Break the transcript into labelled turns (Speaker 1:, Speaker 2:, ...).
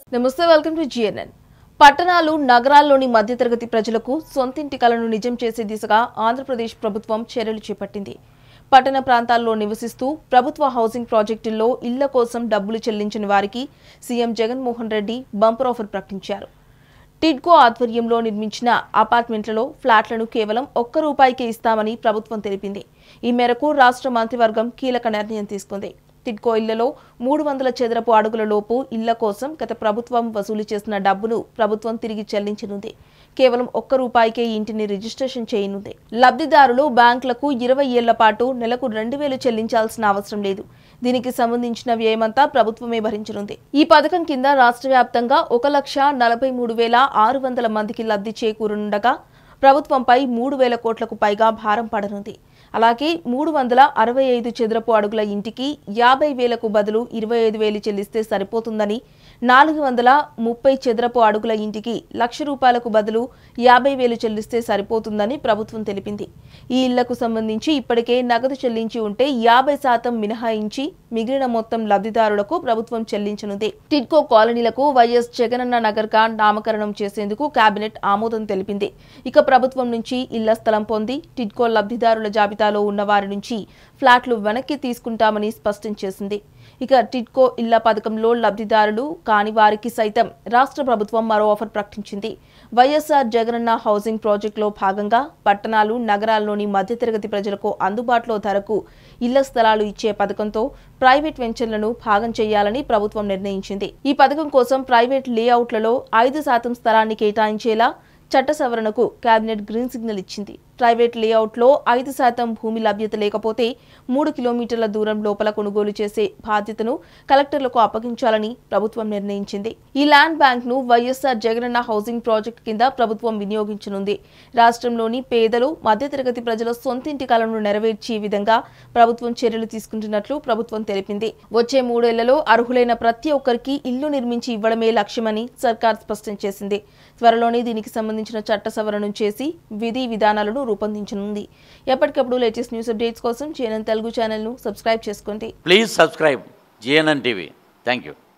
Speaker 1: నమస్తే welcome to GNN పట్టణాలు నగరాల్లోని మధ్యతరగతి ప్రజలకు సొంతింటి కలను నిజం చేసే దిశగా ఆంధ్రప్రదేశ్ ప్రభుత్వం చర్యలు చేపట్టింది పట్టణ ప్రాంతాల్లో నివసిస్తూ ప్రభుత్వ హౌసింగ్ ప్రాజెక్టుల్లో ఇళ్ల కోసం డబ్బులు చెల్లించిన వారికి CM Jaganmohan Reddy bumper offer ప్రకటించారు టిడ్కో ఆధ్వర్యంలో నిర్మించిన అపార్ట్మెంట్లలో ఫ్లాట్లను కేవలం ఒక్క రూపాయికే ఇస్తామని ప్రభుత్వం తెలిపింది ఈ మేరకు రాష్ట్ర మంత్రివర్గం కీలక నిర్ణయం తీసుకుంది టిడ్కో ఇళ్లలో మూడు వందల చదరపు అడుగుల లోపు ఇళ్ల కోసం గత ప్రభుత్వం వసూలు చేసిన డబ్బును ప్రభుత్వం తిరిగి చెల్లించనుంది కేవలం ఒక్క రూపాయికే ఈ ఇంటిని రిజిస్ట్రేషన్ చేయనుంది లబ్ధిదారులు బ్యాంకులకు ఇరవై ఏళ్ల పాటు నెలకు రెండు వేలు చెల్లించాల్సిన అవసరం లేదు దీనికి సంబంధించిన వ్యయమంతా ప్రభుత్వమే భరించనుంది ఈ పథకం కింద రాష్ట్ర వ్యాప్తంగా ఒక లక్ష నలభై మూడు వేల ఆరు వందల మందికి లబ్ధి చేకూరనుండగా ప్రభుత్వంపై మూడు వేల కోట్లకు పైగా భారం పడనుంది అలాగే మూడు వందల అరవై ఐదు చదరపు అడుగుల ఇంటికి యాభై వేలకు బదులు ఇరవై ఐదు వేలు చెల్లిస్తే సరిపోతుందని నాలుగు వందల ముప్పై చదరపు అడుగుల ఇంటికి లక్ష రూపాయలకు బదులు యాభై వేలు చెల్లిస్తే సరిపోతుందని ప్రభుత్వం తెలిపింది ఈ ఇళ్లకు సంబంధించి ఇప్పటికే నగదు చెల్లించి ఉంటే యాభై శాతం మినహాయించి మిగిలిన మొత్తం లబ్ధిదారులకు ప్రభుత్వం చెల్లించనుంది టిడ్కో కాలనీలకు వైఎస్ జగనన్న నగర్ గా నామకరణం చేసేందుకు కేబినెట్ ఆమోదం తెలిపింది ఇక ప్రభుత్వం నుంచి ఇళ్ల స్థలం పొంది టిడ్కో లబ్ధిదారుల జాబితాలో ఉన్న వారి నుంచి ఫ్లాట్లు వెనక్కి తీసుకుంటామని స్పష్టం చేసింది ఇక టిడ్కో ఇళ్ల పథకంలో లబ్ధిదారులు కాని వారికి సైతం రాష్ట్ర ప్రభుత్వం మరో ఆఫర్ ప్రకటించింది వైఎస్ఆర్ జగనన్న హౌసింగ్ ప్రాజెక్టులో భాగంగా పట్టణాలు నగరాల్లోని మధ్యతరగతి ప్రజలకు అందుబాటులో ధరకు ఇళ్ల స్థలాలు ఇచ్చే పథకంతో ప్రైవేట్ వెంచర్లను భాగం చేయాలని ప్రభుత్వం నిర్ణయించింది ఈ పథకం కోసం ప్రైవేట్ లేఅవుట్లలో ఐదు శాతం స్థలాన్ని కేటాయించేలా చట్ట సవరణకు కేబినెట్ గ్రీన్ సిగ్నల్ ఇచ్చింది ప్రైవేట్ లేఅవుట్లో ఐదు శాతం భూమి లభ్యత లేకపోతే మూడు కిలోమీటర్ల దూరం లోపల కొనుగోలు చేసే బాధ్యతను కలెక్టర్లకు అప్పగించాలని ప్రభుత్వం నిర్ణయించింది ఈ ల్యాండ్ బ్యాంక్ ను వైఎస్ఆర్ జగనన్న హౌసింగ్ ప్రాజెక్టు కింద ప్రభుత్వం వినియోగించనుంది రాష్ట్రంలోని పేదలు మధ్యతరగతి ప్రజల సొంతింటి కలను నెరవేర్చే విధంగా ప్రభుత్వం చర్యలు తీసుకుంటున్నట్లు ప్రభుత్వం తెలిపింది వచ్చే మూడేళ్లలో అర్హులైన ప్రతి ఒక్కరికి ఇల్లు నిర్మించి ఇవ్వడమే లక్ష్యమని సర్కార్ స్పష్టం చేసింది త్వరలోనే దీనికి సంబంధించిన చట్ట సవరణ చేసి విధి విధానాలను రూపొందించనుంది ఎప్పటికప్పుడు లేటెస్ట్ న్యూస్ అప్డేట్స్ కోసం చేయనం తెలుగు ఛానల్ను సబ్స్క్రైబ్ చేసుకోండి
Speaker 2: please subscribe GNN TV thank you